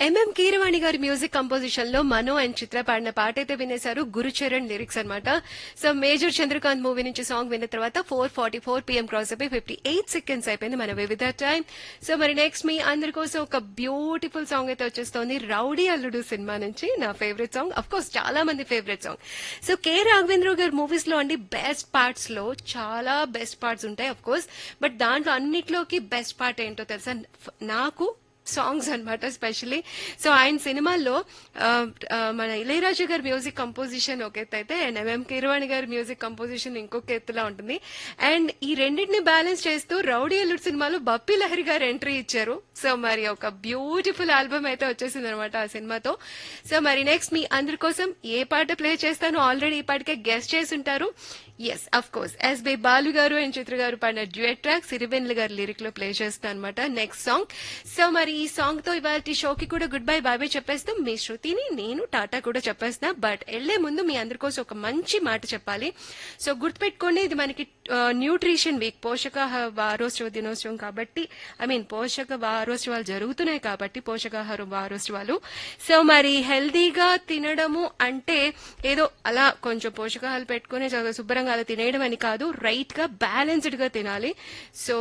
MM Keeravani గారి music composition లో మనో and చిత్ర పాడిన పాట అయితే వినేశారు గురుచరణ్ లిరిక్స్ అన్నమాట సో మేజర్ చంద్రకాంత్ మూవీ నుంచి సాంగ్ విన్న తర్వాత four forty four PM cross అయిపోయి ఫిఫ్టీ ఎయిట్ సెకండ్స్ అయిపోయింది మన వివిధ టైం సో మరి నెక్స్ట్ మీ అందరి కోసం ఒక బ్యూటిఫుల్ సాంగ్ అయితే వచ్చేస్తోంది రౌడీ అల్లుడు సినిమా నుంచి నా ఫేవరెట్ సాంగ్ అఫ్ కోర్స్ చాలా మంది favourite song so K Raghavendra గారి మూవీస్ లో అండి బెస్ట్ పార్ట్స్ లో చాలా బెస్ట్ పార్ట్స్ ఉంటాయి అఫ్ కోర్స్ బట్ దాంట్లో అన్నిట్లోకి బెస్ట్ పార్ట్ ఏంటో తెలుసా నాకు సాంగ్స్ అన్నమాట స్పెషలీ సో ఆయన సినిమాల్లో ఆ, ఆ, మన ఇళయరాజు గారి మ్యూజిక్ కంపోజిషన్ ఒక ఎత్తు అయితే అండ్ ఎంఎం కీరవాణి గారి మ్యూజిక్ కంపోజిషన్ ఇంకొక ఎత్తులా ఉంటుంది అండ్ ఈ రెండింటిని బ్యాలెన్స్ చేస్తూ రౌడీ అల్లుడు సినిమాలో బప్పి లహరి గారు ఎంట్రీ ఇచ్చారు సో మరి ఒక బ్యూటిఫుల్ ఆల్బమ్ అయితే వచ్చేసింది అనమాట ఆ సినిమాతో సో మరి నెక్స్ట్ మీ అందరి కోసం ఏ పాట ప్లే చేస్తానో ఆల్రెడీ ఈ పాటకే గెస్ట్ చేసి ఉంటారు yes of course S B Balu గారు అండ్ చిత్ర గారు పాడిన డ్యూయట్ ట్రాక్ సిరివెన్ల గారి లిరిక్ లో ప్లే చేస్తాను అనమాట నెక్స్ట్ సాంగ్ సో మరి ఈ సాంగ్ తో ఇవాళ షోకి కూడా గుడ్ బై బాయ్ బై చెప్పేస్తాం మీ శృతిని నేను టాటా కూడా చెప్పేస్తున్నా బట్ వెళ్లే ముందు మీ అందరి కోసం ఒక మంచి మాట చెప్పాలి సో గుర్తుపెట్టుకోండి ఇది మనకి న్యూట్రిషన్ వీక్ పోషకాహార వారోత్సవ దినోత్సవం కాబట్టి ఐ మీన్ పోషక వారోత్సవాలు జరుగుతున్నాయి కాబట్టి పోషకాహార వారోత్సవాలు సో మరి హెల్దీగా తినడము అంటే ఏదో అలా కొంచెం పోషకాహారాలు పెట్టుకుని చాలా శుభ్రంగా అలా తినేయడం అని కాదు రైట్ గా బ్యాలెన్స్డ్ గా తినాలి సో